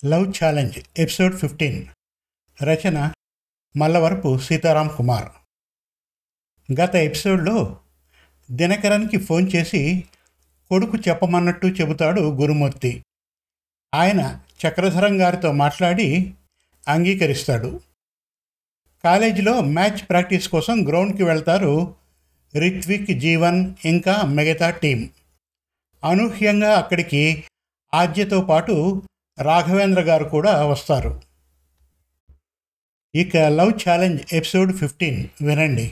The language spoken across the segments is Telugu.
లవ్ ఛాలెంజ్ ఎపిసోడ్ ఫిఫ్టీన్ రచన మల్లవరపు సీతారాం కుమార్ గత ఎపిసోడ్లో దినకరన్కి ఫోన్ చేసి కొడుకు చెప్పమన్నట్టు చెబుతాడు గురుమూర్తి ఆయన చక్రధరం గారితో మాట్లాడి అంగీకరిస్తాడు కాలేజీలో మ్యాచ్ ప్రాక్టీస్ కోసం గ్రౌండ్కి వెళ్తారు రిత్విక్ జీవన్ ఇంకా మిగతా టీం అనూహ్యంగా అక్కడికి ఆద్యతో పాటు రాఘవేంద్ర గారు కూడా వస్తారు ఇక లవ్ ఛాలెంజ్ ఎపిసోడ్ ఫిఫ్టీన్ వినండి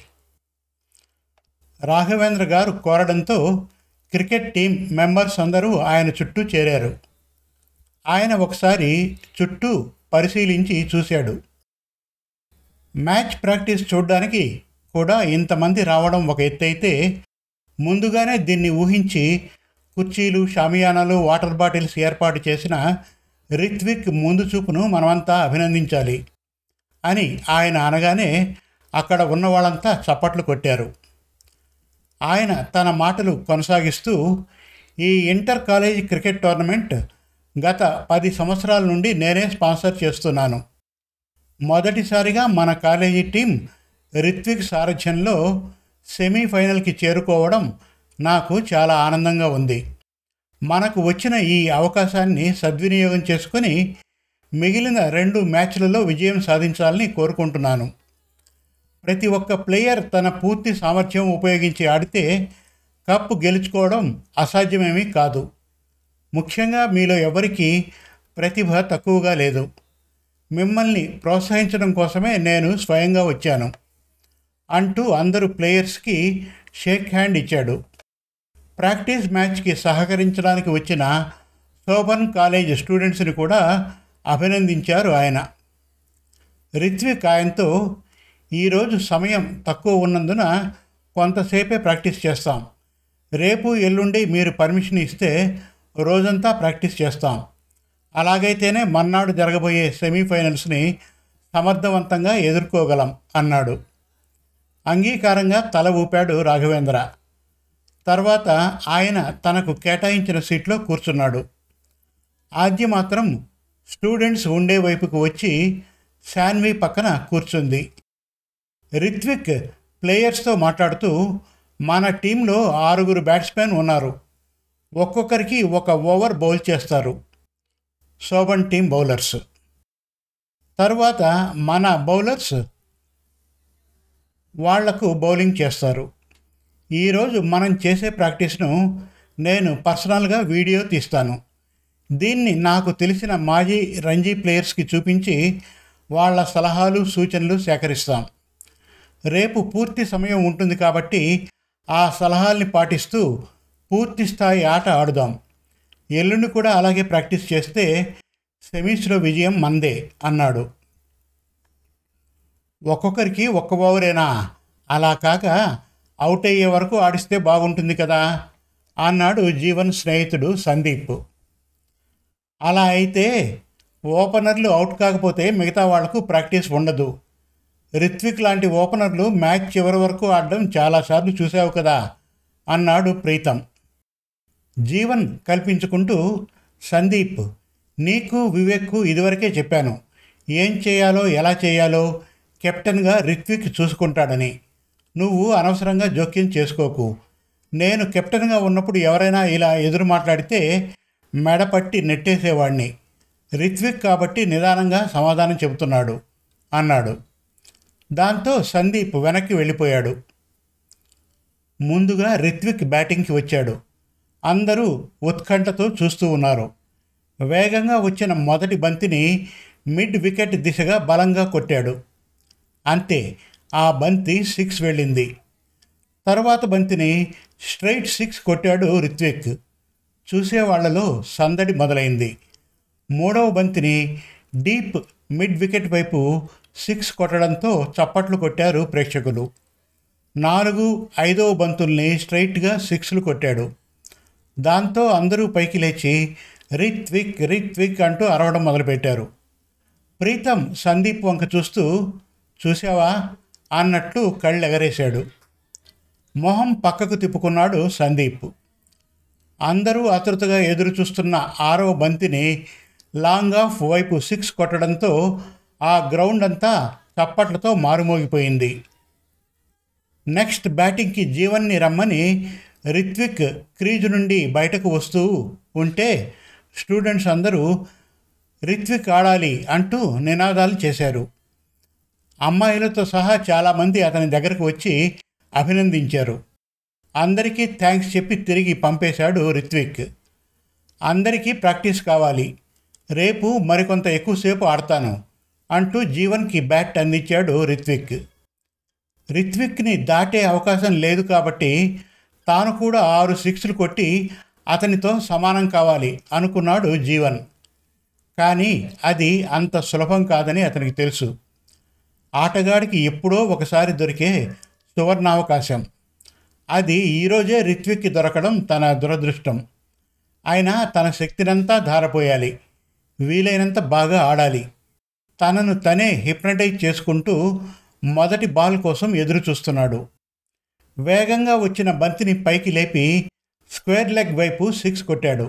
రాఘవేంద్ర గారు కోరడంతో క్రికెట్ టీం మెంబర్స్ అందరూ ఆయన చుట్టూ చేరారు ఆయన ఒకసారి చుట్టూ పరిశీలించి చూశాడు మ్యాచ్ ప్రాక్టీస్ చూడడానికి కూడా ఇంతమంది రావడం ఒక ఎత్తైతే ముందుగానే దీన్ని ఊహించి కుర్చీలు షామియానాలు వాటర్ బాటిల్స్ ఏర్పాటు చేసిన రిత్విక్ ముందు చూపును మనమంతా అభినందించాలి అని ఆయన అనగానే అక్కడ ఉన్న వాళ్ళంతా చప్పట్లు కొట్టారు ఆయన తన మాటలు కొనసాగిస్తూ ఈ ఇంటర్ కాలేజీ క్రికెట్ టోర్నమెంట్ గత పది సంవత్సరాల నుండి నేనే స్పాన్సర్ చేస్తున్నాను మొదటిసారిగా మన కాలేజీ టీం రిత్విక్ సారథ్యంలో సెమీఫైనల్కి చేరుకోవడం నాకు చాలా ఆనందంగా ఉంది మనకు వచ్చిన ఈ అవకాశాన్ని సద్వినియోగం చేసుకొని మిగిలిన రెండు మ్యాచ్లలో విజయం సాధించాలని కోరుకుంటున్నాను ప్రతి ఒక్క ప్లేయర్ తన పూర్తి సామర్థ్యం ఉపయోగించి ఆడితే కప్ గెలుచుకోవడం అసాధ్యమేమీ కాదు ముఖ్యంగా మీలో ఎవరికి ప్రతిభ తక్కువగా లేదు మిమ్మల్ని ప్రోత్సహించడం కోసమే నేను స్వయంగా వచ్చాను అంటూ అందరూ ప్లేయర్స్కి షేక్ హ్యాండ్ ఇచ్చాడు ప్రాక్టీస్ మ్యాచ్కి సహకరించడానికి వచ్చిన శోభన్ కాలేజ్ స్టూడెంట్స్ని కూడా అభినందించారు ఆయన రిత్విక్ ఆయనతో ఈరోజు సమయం తక్కువ ఉన్నందున కొంతసేపే ప్రాక్టీస్ చేస్తాం రేపు ఎల్లుండి మీరు పర్మిషన్ ఇస్తే రోజంతా ప్రాక్టీస్ చేస్తాం అలాగైతేనే మన్నాడు జరగబోయే సెమీఫైనల్స్ని సమర్థవంతంగా ఎదుర్కోగలం అన్నాడు అంగీకారంగా తల ఊపాడు రాఘవేంద్ర తర్వాత ఆయన తనకు కేటాయించిన సీట్లో కూర్చున్నాడు ఆద్య మాత్రం స్టూడెంట్స్ ఉండే వైపుకు వచ్చి శాన్వి పక్కన కూర్చుంది రిత్విక్ ప్లేయర్స్తో మాట్లాడుతూ మన టీంలో ఆరుగురు బ్యాట్స్మెన్ ఉన్నారు ఒక్కొక్కరికి ఒక ఓవర్ బౌల్ చేస్తారు శోభన్ టీం బౌలర్స్ తర్వాత మన బౌలర్స్ వాళ్లకు బౌలింగ్ చేస్తారు ఈరోజు మనం చేసే ప్రాక్టీస్ను నేను పర్సనల్గా వీడియో తీస్తాను దీన్ని నాకు తెలిసిన మాజీ రంజీ ప్లేయర్స్కి చూపించి వాళ్ళ సలహాలు సూచనలు సేకరిస్తాం రేపు పూర్తి సమయం ఉంటుంది కాబట్టి ఆ సలహాల్ని పాటిస్తూ పూర్తి స్థాయి ఆట ఆడుదాం ఎల్లుండి కూడా అలాగే ప్రాక్టీస్ చేస్తే సెమీస్లో విజయం మందే అన్నాడు ఒక్కొక్కరికి ఒక్క ఓవరేనా అలా కాక అవుట్ అయ్యే వరకు ఆడిస్తే బాగుంటుంది కదా అన్నాడు జీవన్ స్నేహితుడు సందీప్ అలా అయితే ఓపెనర్లు అవుట్ కాకపోతే మిగతా వాళ్లకు ప్రాక్టీస్ ఉండదు రిత్విక్ లాంటి ఓపెనర్లు మ్యాచ్ చివరి వరకు ఆడడం చాలాసార్లు చూసావు కదా అన్నాడు ప్రీతం జీవన్ కల్పించుకుంటూ సందీప్ నీకు వివేక్కు ఇదివరకే చెప్పాను ఏం చేయాలో ఎలా చేయాలో కెప్టెన్గా రిత్విక్ చూసుకుంటాడని నువ్వు అనవసరంగా జోక్యం చేసుకోకు నేను కెప్టెన్గా ఉన్నప్పుడు ఎవరైనా ఇలా ఎదురు మాట్లాడితే మెడపట్టి నెట్టేసేవాడిని రిత్విక్ కాబట్టి నిదానంగా సమాధానం చెబుతున్నాడు అన్నాడు దాంతో సందీప్ వెనక్కి వెళ్ళిపోయాడు ముందుగా రిత్విక్ బ్యాటింగ్కి వచ్చాడు అందరూ ఉత్కంఠతో చూస్తూ ఉన్నారు వేగంగా వచ్చిన మొదటి బంతిని మిడ్ వికెట్ దిశగా బలంగా కొట్టాడు అంతే ఆ బంతి సిక్స్ వెళ్ళింది తర్వాత బంతిని స్ట్రైట్ సిక్స్ కొట్టాడు రిత్విక్ చూసేవాళ్లలో సందడి మొదలైంది మూడవ బంతిని డీప్ మిడ్ వికెట్ వైపు సిక్స్ కొట్టడంతో చప్పట్లు కొట్టారు ప్రేక్షకులు నాలుగు ఐదవ బంతుల్ని స్ట్రైట్గా సిక్స్లు కొట్టాడు దాంతో అందరూ పైకి లేచి రిత్విక్ రిత్విక్ అంటూ అరవడం మొదలుపెట్టారు ప్రీతం సందీప్ వంక చూస్తూ చూసావా అన్నట్లు కళ్ళు ఎగరేశాడు మొహం పక్కకు తిప్పుకున్నాడు సందీప్ అందరూ ఆతృతగా ఎదురు చూస్తున్న ఆరవ బంతిని లాంగ్ ఆఫ్ వైపు సిక్స్ కొట్టడంతో ఆ గ్రౌండ్ అంతా చప్పట్లతో మారుమోగిపోయింది నెక్స్ట్ బ్యాటింగ్కి జీవన్ని రమ్మని రిత్విక్ క్రీజు నుండి బయటకు వస్తూ ఉంటే స్టూడెంట్స్ అందరూ రిత్విక్ ఆడాలి అంటూ నినాదాలు చేశారు అమ్మాయిలతో సహా చాలామంది అతని దగ్గరకు వచ్చి అభినందించారు అందరికీ థ్యాంక్స్ చెప్పి తిరిగి పంపేశాడు రిత్విక్ అందరికీ ప్రాక్టీస్ కావాలి రేపు మరికొంత ఎక్కువసేపు ఆడతాను అంటూ జీవన్కి బ్యాట్ అందించాడు రిత్విక్ రిత్విక్ని దాటే అవకాశం లేదు కాబట్టి తాను కూడా ఆరు సిక్స్లు కొట్టి అతనితో సమానం కావాలి అనుకున్నాడు జీవన్ కానీ అది అంత సులభం కాదని అతనికి తెలుసు ఆటగాడికి ఎప్పుడో ఒకసారి దొరికే సువర్ణావకాశం అది ఈరోజే రిత్విక్కి దొరకడం తన దురదృష్టం ఆయన తన శక్తినంతా ధారపోయాలి వీలైనంత బాగా ఆడాలి తనను తనే హిప్నటైజ్ చేసుకుంటూ మొదటి బాల్ కోసం ఎదురు చూస్తున్నాడు వేగంగా వచ్చిన బంతిని పైకి లేపి స్క్వేర్ లెగ్ వైపు సిక్స్ కొట్టాడు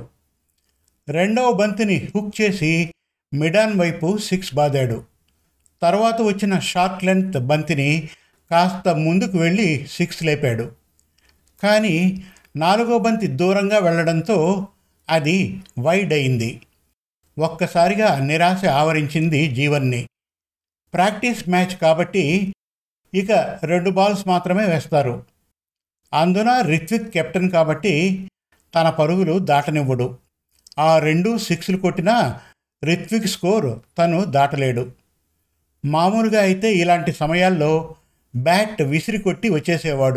రెండవ బంతిని హుక్ చేసి మిడాన్ వైపు సిక్స్ బాదాడు తర్వాత వచ్చిన షార్ట్ లెంత్ బంతిని కాస్త ముందుకు వెళ్ళి సిక్స్ లేపాడు కానీ నాలుగో బంతి దూరంగా వెళ్ళడంతో అది వైడ్ అయింది ఒక్కసారిగా నిరాశ ఆవరించింది జీవన్ని ప్రాక్టీస్ మ్యాచ్ కాబట్టి ఇక రెండు బాల్స్ మాత్రమే వేస్తారు అందున రిత్విక్ కెప్టెన్ కాబట్టి తన పరుగులు దాటనివ్వడు ఆ రెండు సిక్స్లు కొట్టినా రిత్విక్ స్కోర్ తను దాటలేడు మామూలుగా అయితే ఇలాంటి సమయాల్లో బ్యాట్ విసిరి కొట్టి వచ్చేసేవాడు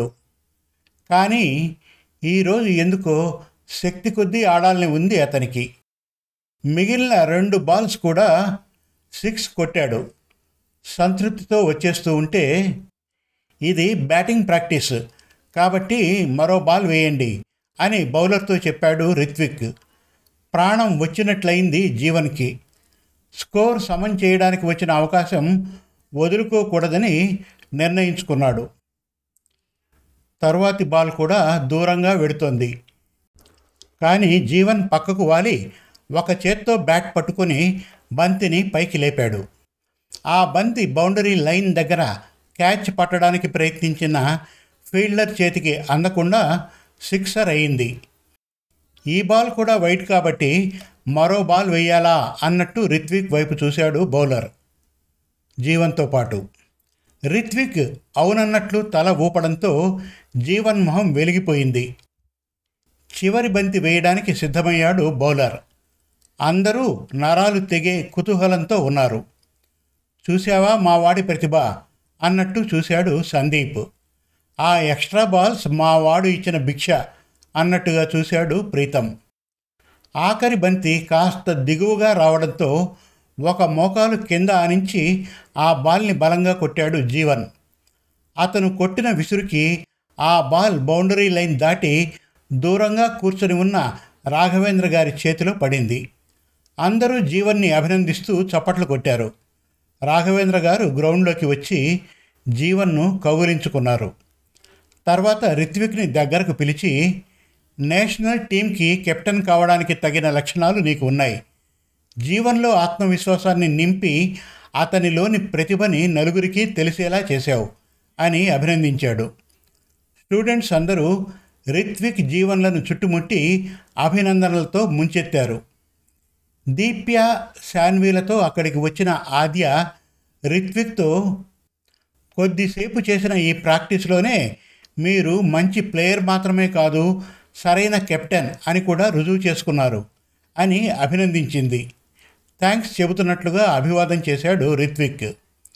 కానీ ఈరోజు ఎందుకో శక్తి కొద్దీ ఆడాలని ఉంది అతనికి మిగిలిన రెండు బాల్స్ కూడా సిక్స్ కొట్టాడు సంతృప్తితో వచ్చేస్తూ ఉంటే ఇది బ్యాటింగ్ ప్రాక్టీస్ కాబట్టి మరో బాల్ వేయండి అని బౌలర్తో చెప్పాడు రిత్విక్ ప్రాణం వచ్చినట్లయింది జీవన్కి స్కోర్ సమం చేయడానికి వచ్చిన అవకాశం వదులుకోకూడదని నిర్ణయించుకున్నాడు తరువాతి బాల్ కూడా దూరంగా వెడుతోంది కానీ జీవన్ పక్కకు వాలి ఒక చేత్తో బ్యాట్ పట్టుకొని బంతిని పైకి లేపాడు ఆ బంతి బౌండరీ లైన్ దగ్గర క్యాచ్ పట్టడానికి ప్రయత్నించిన ఫీల్డర్ చేతికి అందకుండా సిక్సర్ అయింది ఈ బాల్ కూడా వైట్ కాబట్టి మరో బాల్ వేయాలా అన్నట్టు రిత్విక్ వైపు చూశాడు బౌలర్ జీవన్తో పాటు రిత్విక్ అవునన్నట్లు తల ఊపడంతో జీవన్ మొహం వెలిగిపోయింది చివరి బంతి వేయడానికి సిద్ధమయ్యాడు బౌలర్ అందరూ నరాలు తెగే కుతూహలంతో ఉన్నారు చూశావా మా వాడి ప్రతిభ అన్నట్టు చూశాడు సందీప్ ఆ ఎక్స్ట్రా బాల్స్ మా వాడు ఇచ్చిన భిక్ష అన్నట్టుగా చూశాడు ప్రీతం ఆఖరి బంతి కాస్త దిగువగా రావడంతో ఒక మోకాలు కింద ఆనించి ఆ బాల్ని బలంగా కొట్టాడు జీవన్ అతను కొట్టిన విసురుకి ఆ బాల్ బౌండరీ లైన్ దాటి దూరంగా కూర్చొని ఉన్న రాఘవేంద్ర గారి చేతిలో పడింది అందరూ జీవన్ని అభినందిస్తూ చప్పట్లు కొట్టారు రాఘవేంద్ర గారు గ్రౌండ్లోకి వచ్చి జీవన్ను కౌగులించుకున్నారు తర్వాత రిత్విక్ని దగ్గరకు పిలిచి నేషనల్ టీంకి కెప్టెన్ కావడానికి తగిన లక్షణాలు నీకు ఉన్నాయి జీవన్లో ఆత్మవిశ్వాసాన్ని నింపి అతనిలోని ప్రతిభని నలుగురికి తెలిసేలా చేశావు అని అభినందించాడు స్టూడెంట్స్ అందరూ రిత్విక్ జీవన్లను చుట్టుముట్టి అభినందనలతో ముంచెత్తారు దీప్య శాన్వీలతో అక్కడికి వచ్చిన ఆద్య రిత్విక్తో కొద్దిసేపు చేసిన ఈ ప్రాక్టీస్లోనే మీరు మంచి ప్లేయర్ మాత్రమే కాదు సరైన కెప్టెన్ అని కూడా రుజువు చేసుకున్నారు అని అభినందించింది థ్యాంక్స్ చెబుతున్నట్లుగా అభివాదం చేశాడు రిత్విక్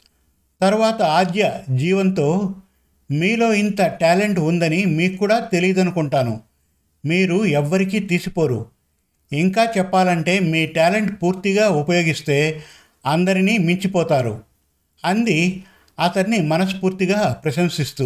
తర్వాత ఆద్య జీవంతో మీలో ఇంత టాలెంట్ ఉందని మీకు కూడా తెలియదనుకుంటాను మీరు ఎవ్వరికీ తీసిపోరు ఇంకా చెప్పాలంటే మీ టాలెంట్ పూర్తిగా ఉపయోగిస్తే అందరినీ మించిపోతారు అంది అతన్ని మనస్ఫూర్తిగా ప్రశంసిస్తూ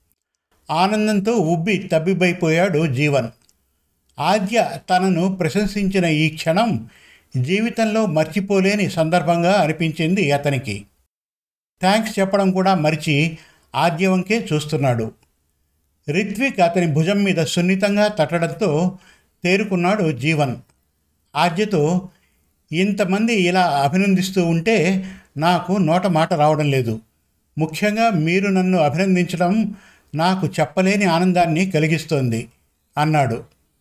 ఆనందంతో ఉబ్బి తబ్బిబ్బైపోయాడు జీవన్ ఆద్య తనను ప్రశంసించిన ఈ క్షణం జీవితంలో మర్చిపోలేని సందర్భంగా అనిపించింది అతనికి థ్యాంక్స్ చెప్పడం కూడా మరిచి ఆద్యవంకే చూస్తున్నాడు రిత్విక్ అతని భుజం మీద సున్నితంగా తట్టడంతో తేరుకున్నాడు జీవన్ ఆద్యతో ఇంతమంది ఇలా అభినందిస్తూ ఉంటే నాకు నోట మాట రావడం లేదు ముఖ్యంగా మీరు నన్ను అభినందించడం నాకు చెప్పలేని ఆనందాన్ని కలిగిస్తోంది అన్నాడు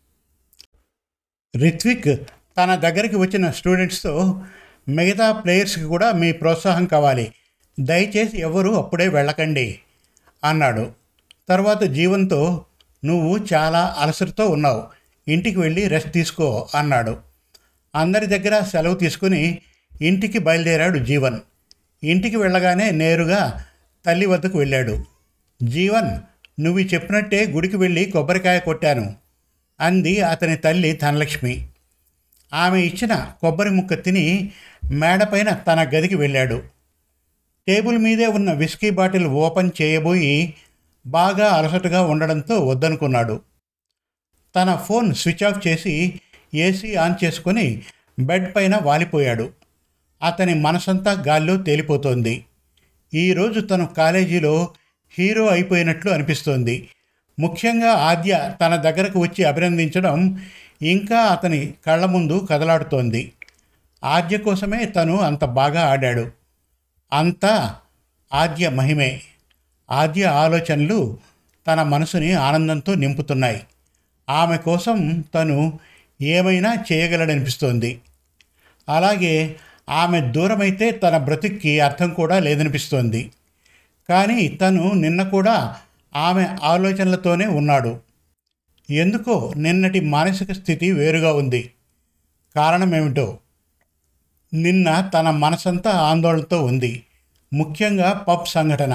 రిత్విక్ తన దగ్గరికి వచ్చిన స్టూడెంట్స్తో మిగతా ప్లేయర్స్కి కూడా మీ ప్రోత్సాహం కావాలి దయచేసి ఎవరు అప్పుడే వెళ్ళకండి అన్నాడు తర్వాత జీవన్తో నువ్వు చాలా అలసటతో ఉన్నావు ఇంటికి వెళ్ళి రెస్ట్ తీసుకో అన్నాడు అందరి దగ్గర సెలవు తీసుకుని ఇంటికి బయలుదేరాడు జీవన్ ఇంటికి వెళ్ళగానే నేరుగా తల్లి వద్దకు వెళ్ళాడు జీవన్ నువ్వు చెప్పినట్టే గుడికి వెళ్ళి కొబ్బరికాయ కొట్టాను అంది అతని తల్లి ధనలక్ష్మి ఆమె ఇచ్చిన కొబ్బరి ముక్క తిని మేడపైన తన గదికి వెళ్ళాడు టేబుల్ మీదే ఉన్న విస్కీ బాటిల్ ఓపెన్ చేయబోయి బాగా అలసటగా ఉండడంతో వద్దనుకున్నాడు తన ఫోన్ స్విచ్ ఆఫ్ చేసి ఏసీ ఆన్ చేసుకొని బెడ్ పైన వాలిపోయాడు అతని మనసంతా గాల్లో తేలిపోతోంది ఈరోజు తను కాలేజీలో హీరో అయిపోయినట్లు అనిపిస్తోంది ముఖ్యంగా ఆద్య తన దగ్గరకు వచ్చి అభినందించడం ఇంకా అతని కళ్ళ ముందు కదలాడుతోంది ఆద్య కోసమే తను అంత బాగా ఆడాడు అంతా ఆద్య మహిమే ఆద్య ఆలోచనలు తన మనసుని ఆనందంతో నింపుతున్నాయి ఆమె కోసం తను ఏమైనా చేయగలడనిపిస్తోంది అలాగే ఆమె దూరమైతే తన బ్రతుక్కి అర్థం కూడా లేదనిపిస్తోంది కానీ తను నిన్న కూడా ఆమె ఆలోచనలతోనే ఉన్నాడు ఎందుకో నిన్నటి మానసిక స్థితి వేరుగా ఉంది కారణమేమిటో నిన్న తన మనసంతా ఆందోళనతో ఉంది ముఖ్యంగా పబ్ సంఘటన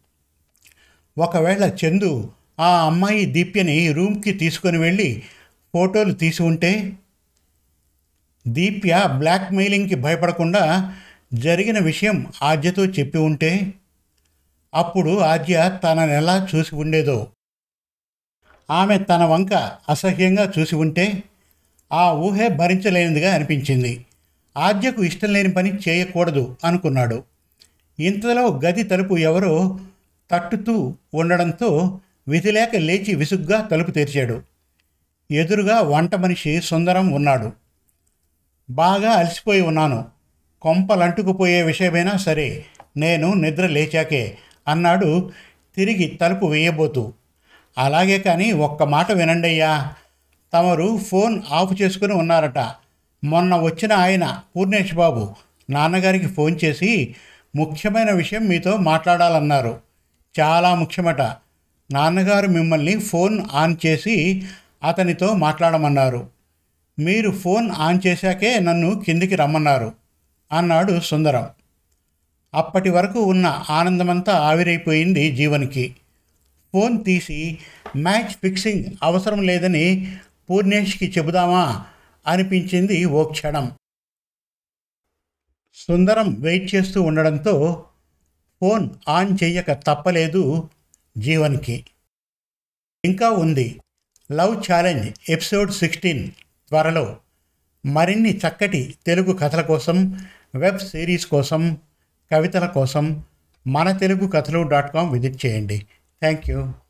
ఒకవేళ చందు ఆ అమ్మాయి దీప్యని రూమ్కి తీసుకొని వెళ్ళి ఫోటోలు తీసి ఉంటే దీప్య బ్లాక్మెయిలింగ్కి భయపడకుండా జరిగిన విషయం ఆద్యతో చెప్పి ఉంటే అప్పుడు ఆద్య తనని ఎలా చూసి ఉండేదో ఆమె తన వంక అసహ్యంగా చూసి ఉంటే ఆ ఊహే భరించలేనిదిగా అనిపించింది ఆద్యకు ఇష్టం లేని పని చేయకూడదు అనుకున్నాడు ఇంతలో గది తలుపు ఎవరో తట్టుతూ ఉండడంతో విధిలేక లేచి విసుగ్గా తలుపు తెరిచాడు ఎదురుగా వంట మనిషి సుందరం ఉన్నాడు బాగా అలసిపోయి ఉన్నాను కొంపలంటుకుపోయే విషయమైనా సరే నేను నిద్ర లేచాకే అన్నాడు తిరిగి తలుపు వేయబోతూ అలాగే కానీ ఒక్క మాట వినండయ్యా తమరు ఫోన్ ఆఫ్ చేసుకుని ఉన్నారట మొన్న వచ్చిన ఆయన పూర్ణేష్ బాబు నాన్నగారికి ఫోన్ చేసి ముఖ్యమైన విషయం మీతో మాట్లాడాలన్నారు చాలా ముఖ్యమట నాన్నగారు మిమ్మల్ని ఫోన్ ఆన్ చేసి అతనితో మాట్లాడమన్నారు మీరు ఫోన్ ఆన్ చేశాకే నన్ను కిందికి రమ్మన్నారు అన్నాడు సుందరం అప్పటి వరకు ఉన్న ఆనందమంతా ఆవిరైపోయింది జీవన్కి ఫోన్ తీసి మ్యాచ్ ఫిక్సింగ్ అవసరం లేదని పూర్ణేష్కి చెబుదామా అనిపించింది ఓ క్షణం సుందరం వెయిట్ చేస్తూ ఉండడంతో ఫోన్ ఆన్ చెయ్యక తప్పలేదు జీవన్కి ఇంకా ఉంది లవ్ ఛాలెంజ్ ఎపిసోడ్ సిక్స్టీన్ త్వరలో మరిన్ని చక్కటి తెలుగు కథల కోసం వెబ్ సిరీస్ కోసం కవితల కోసం మన Telugu Kathalu dot com visit చేయండి థ్యాంక్ యూ